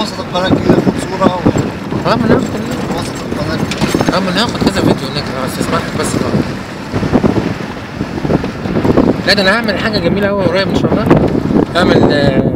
وسط القناه الجديده خد صوره اه ما ناخد كلنا وسط القناه الجديدة. اه ما ناخد كذا فيديو هناك بس اسمعك بس بقى لا ده انا هعمل حاجه جميله قوي قريب ان شاء الله هعمل آه،